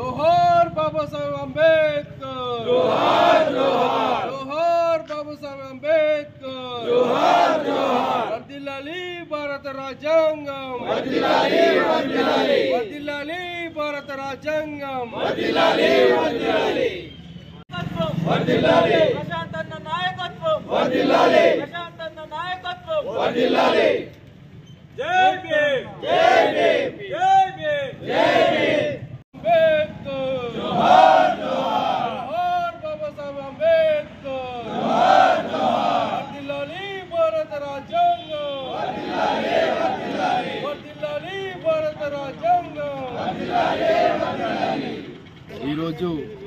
జోహార్ బాబాసాహెబ్ అంబేద్కర్ జోహార్ జోహార్ జోహార్ బాబాసాహెబ్ అంబేద్కర్ జోహార్ జోహార్ వర్ధిల్లాలి భారత రాజ్యాంగం వర్ధిల్లాలి వర్ధిల్లాలి వర్ధిల్లాలి భారత రాజ్యాంగం వర్ధిల్లాలి వర్ధిల్లాలి వర్ధిల్లాలి ప్రశాంతన్న నాయకత్వం వర్ధిల్లాలి ప్రశాంతన్న నాయకత్వం వర్ధిల్లాలి జై భీమ్ జై భీమ్ జై భీమ్ జై భీమ్ అంబేద్కర్ జోహార్ జోహార్ జోహార్ బాబాసాహెబ్ అంబేద్కర్ జోహార్ జోహార్ వర్ధిల్లాలి భారత రాజ్యాంగం వర్ధిల్లాలి వర్ధిల్లాలి వర్ధిల్లాలి భారత రాజ్యాంగం వర్ధిల్లాలి వర్ధిల్లాలి ఈరోజు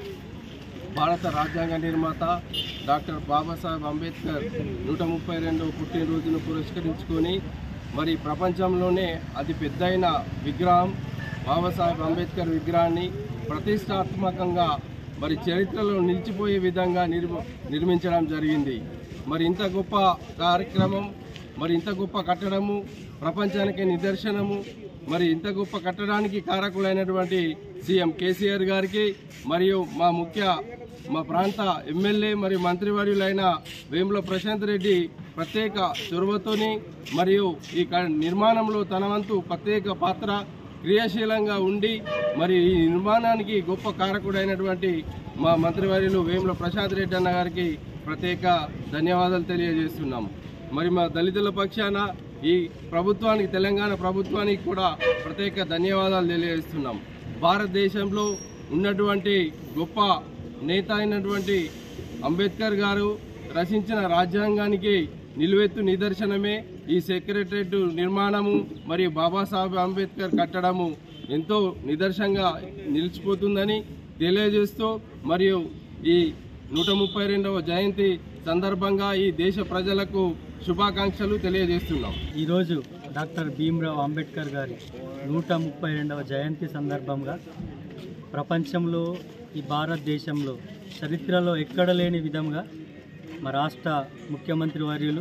భారత రాజ్యాంగ నిర్మాత డాక్టర్ బాబాసాహెబ్ అంబేద్కర్ నూట ముప్పై రెండవ పుట్టినరోజును పురస్కరించుకొని మరి ప్రపంచంలోనే అతి పెద్దయిన విగ్రహం బాబాసాహెబ్ అంబేద్కర్ విగ్రహాన్ని ప్రతిష్టాత్మకంగా మరి చరిత్రలో నిలిచిపోయే విధంగా నిర్మ నిర్మించడం జరిగింది మరి ఇంత గొప్ప కార్యక్రమం మరి ఇంత గొప్ప కట్టడము ప్రపంచానికి నిదర్శనము మరి ఇంత గొప్ప కట్టడానికి కారకులైనటువంటి సీఎం కేసీఆర్ గారికి మరియు మా ముఖ్య మా ప్రాంత ఎమ్మెల్యే మరియు మంత్రివర్యులైన వేముల ప్రశాంత్ రెడ్డి ప్రత్యేక చొరవతోని మరియు ఈ క- నిర్మాణంలో తన వంతు ప్రత్యేక పాత్ర క్రియాశీలంగా ఉండి మరి ఈ నిర్మాణానికి గొప్ప కారకుడైనటువంటి మా మంత్రివర్యులు వేముల ప్రశాంత్ రెడ్డి అన్న గారికి ప్రత్యేక ధన్యవాదాలు తెలియజేస్తున్నాం మరి మా దళితుల పక్షాన ఈ ప్రభుత్వానికి తెలంగాణ ప్రభుత్వానికి కూడా ప్రత్యేక ధన్యవాదాలు తెలియజేస్తున్నాం భారతదేశంలో ఉన్నటువంటి గొప్ప నేత అయినటువంటి అంబేద్కర్ గారు రచించిన రాజ్యాంగానికి నిలువెత్తు నిదర్శనమే ఈ సెక్రటరేట్ నిర్మాణము మరియు బాబాసాహెబ్ అంబేద్కర్ కట్టడము ఎంతో నిదర్శనంగా నిలిచిపోతుందని తెలియజేస్తూ మరియు ఈ నూట ముప్పై రెండవ జయంతి సందర్భంగా ఈ దేశ ప్రజలకు శుభాకాంక్షలు తెలియజేస్తున్నాం ఈరోజు డాక్టర్ భీమ్రావ్ అంబేద్కర్ గారి నూట ముప్పై రెండవ జయంతి సందర్భంగా ప్రపంచంలో ఈ భారతదేశంలో చరిత్రలో ఎక్కడ లేని విధంగా మా రాష్ట్ర ముఖ్యమంత్రి వర్యులు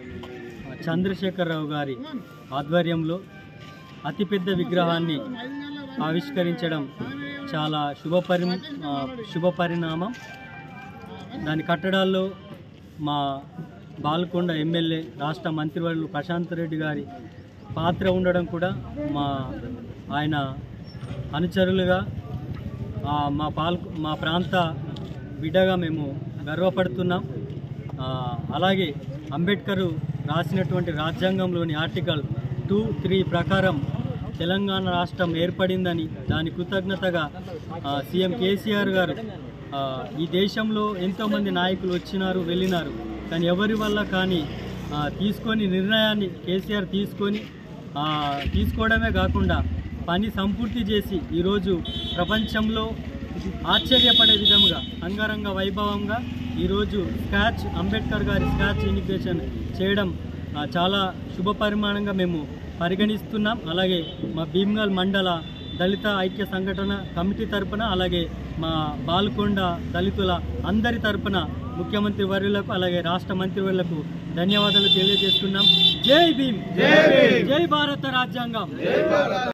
ఆ, చంద్రశేఖరరావు గారి ఆధ్వర్యంలో అతిపెద్ద విగ్రహాన్ని ఆవిష్కరించడం చాలా శుభపరి ఆ, శుభ పరిణామం దాని కట్టడాల్లో మా బాల్కొండ ఎమ్మెల్యే రాష్ట్ర మంత్రివర్యులు ప్రశాంత్ రెడ్డి గారి పాత్ర ఉండడం కూడా మా ఆయన అనుచరులుగా ఆ, మా పాల్ మా ప్రాంత బిడ్డగా మేము గర్వపడుతున్నాం ఆ, అలాగే అంబేద్కర్ రాసినటువంటి రాజ్యాంగంలోని ఆర్టికల్ టూ త్రీ ప్రకారం తెలంగాణ రాష్ట్రం ఏర్పడిందని దాని కృతజ్ఞతగా ఆ, సీఎం కేసీఆర్ గారు ఆ, ఈ దేశంలో ఎంతోమంది నాయకులు వచ్చినారు వెళ్ళినారు కానీ ఎవరి వల్ల కానీ ఆ, తీసుకొని నిర్ణయాన్ని కేసీఆర్ తీసుకొని ఆ, తీసుకోవడమే కాకుండా పని సంపూర్తి చేసి ఈరోజు ప్రపంచంలో ఆశ్చర్యపడే విధంగా అంగరంగ వైభవంగా ఈరోజు స్కాచ్ అంబేద్కర్ గారి స్కాచ్ ఇనిగ్రేషన్ చేయడం ఆ, చాలా శుభ పరిమాణంగా మేము పరిగణిస్తున్నాం అలాగే మా భీమ్గల్ మండల దళిత ఐక్య సంఘటన కమిటీ తరపున అలాగే మా బాల్కొండ దళితుల అందరి తరపున ముఖ్యమంత్రి వర్యులకు అలాగే రాష్ట్ర మంత్రివర్యులకు ధన్యవాదాలు తెలియజేస్తున్నాం జై భీమ్ జై భారత రాజ్యాంగం